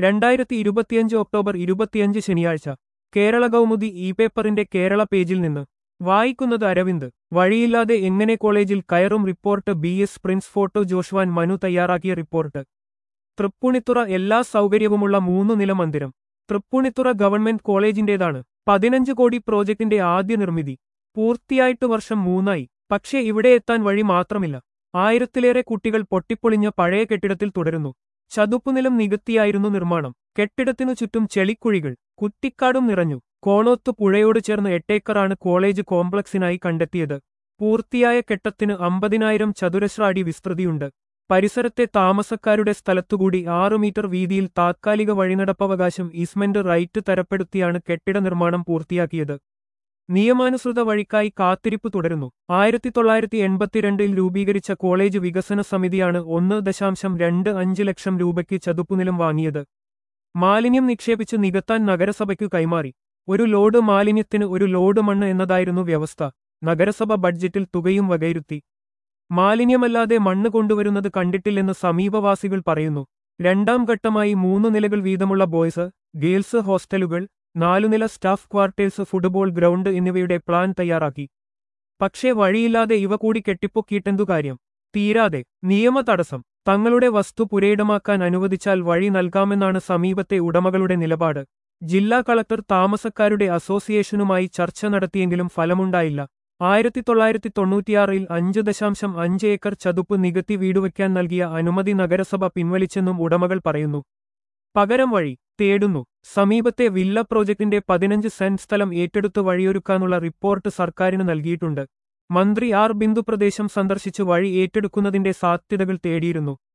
രണ്ടായിരത്തി ഇരുപത്തിയഞ്ച് ഒക്ടോബർ ഇരുപത്തിയഞ്ച് ശനിയാഴ്ച കേരള കൗമുദി ഇ പേപ്പറിന്റെ കേരള പേജിൽ നിന്ന് വായിക്കുന്നത് അരവിന്ദ് വഴിയില്ലാതെ എങ്ങനെ കോളേജിൽ കയറും report B S Prince photo Joshwan Manu തയ്യാറാക്കിയ റിപ്പോർട്ട് തൃപ്പൂണിത്തുറ എല്ലാ സൗകര്യവുമുള്ള മൂന്നു നില മന്ദിരം തൃപ്പൂണിത്തുറ ഗവൺമെന്റ് കോളേജിന്റേതാണ് പതിനഞ്ച് കോടി പ്രോജക്ടിന്റെ ആദ്യ നിർമ്മിതി പൂർത്തിയായിട്ട് വർഷം മൂന്നായി പക്ഷേ ഇവിടെ എത്താൻ വഴി മാത്രമില്ല ആയിരത്തിലേറെ കുട്ടികൾ പൊട്ടിപ്പൊളിഞ്ഞ പഴയ കെട്ടിടത്തിൽ തുടരുന്നു ചതുപ്പുനിലം നികത്തിയായിരുന്നു നിർമ്മാണം കെട്ടിടത്തിനു ചുറ്റും ചെളിക്കുഴികൾ കുറ്റിക്കാടും നിറഞ്ഞു കോണോത്ത് പുഴയോട് ചേർന്ന് എട്ടേക്കറാണ് കോളേജ് കോംപ്ലക്സിനായി കണ്ടെത്തിയത് പൂർത്തിയായ കെട്ടത്തിന് അമ്പതിനായിരം ചതുരശ്ര അടി വിസ്തൃതിയുണ്ട് പരിസരത്തെ താമസക്കാരുടെ സ്ഥലത്തുകൂടി ആറു മീറ്റർ വീതിയിൽ താത്കാലിക വഴിനടപ്പവകാശം ഈസ്മെന്റ് റൈറ്റ് തരപ്പെടുത്തിയാണ് കെട്ടിട നിർമ്മാണം പൂർത്തിയാക്കിയത് നിയമാനുസൃത വഴിക്കായി കാത്തിരിപ്പ് തുടരുന്നു ആയിരത്തി തൊള്ളായിരത്തി എൺപത്തിരണ്ടിൽ രൂപീകരിച്ച കോളേജ് വികസന സമിതിയാണ് ഒന്ന് ദശാംശം രണ്ട് അഞ്ച് ലക്ഷം രൂപയ്ക്ക് ചതുപ്പുനിലം വാങ്ങിയത് മാലിന്യം നിക്ഷേപിച്ച് നികത്താൻ നഗരസഭയ്ക്കു കൈമാറി ഒരു ലോഡ് മാലിന്യത്തിന് ഒരു ലോഡ് മണ്ണ് എന്നതായിരുന്നു വ്യവസ്ഥ നഗരസഭ ബഡ്ജറ്റിൽ തുകയും വകയിരുത്തി മാലിന്യമല്ലാതെ മണ്ണ് കൊണ്ടുവരുന്നത് കണ്ടിട്ടില്ലെന്ന് സമീപവാസികൾ പറയുന്നു രണ്ടാം ഘട്ടമായി മൂന്ന് നിലകൾ വീതമുള്ള ബോയ്സ് ഗേൾസ് ഹോസ്റ്റലുകൾ നാലുനില സ്റ്റാഫ് ക്വാർട്ടേഴ്സ് ഫുട്ബോൾ ഗ്രൗണ്ട് എന്നിവയുടെ പ്ലാൻ തയ്യാറാക്കി പക്ഷേ വഴിയില്ലാതെ ഇവ കൂടി കെട്ടിപ്പൊക്കിയിട്ടെന്തു കാര്യം തീരാതെ നിയമ തടസ്സം തങ്ങളുടെ വസ്തു പുരയിടമാക്കാൻ അനുവദിച്ചാൽ വഴി നൽകാമെന്നാണ് സമീപത്തെ ഉടമകളുടെ നിലപാട് ജില്ലാ കളക്ടർ താമസക്കാരുടെ അസോസിയേഷനുമായി ചർച്ച നടത്തിയെങ്കിലും ഫലമുണ്ടായില്ല ആയിരത്തി തൊള്ളായിരത്തി തൊണ്ണൂറ്റിയാറിൽ അഞ്ച് ദശാംശം അഞ്ച് ഏക്കർ ചതുപ്പ് നികത്തി വീടുവയ്ക്കാൻ നൽകിയ അനുമതി നഗരസഭ പിൻവലിച്ചെന്നും ഉടമകൾ പറയുന്നു പകരം വഴി തേടുന്നു സമീപത്തെ വില്ല പ്രോജക്ടിന്റെ പതിനഞ്ച് സെന്റ് സ്ഥലം ഏറ്റെടുത്ത് വഴിയൊരുക്കാനുള്ള റിപ്പോർട്ട് സർക്കാരിന് നൽകിയിട്ടുണ്ട് മന്ത്രി ആർ ബിന്ദു പ്രദേശം സന്ദർശിച്ച് വഴി ഏറ്റെടുക്കുന്നതിന്റെ സാധ്യതകൾ തേടിയിരുന്നു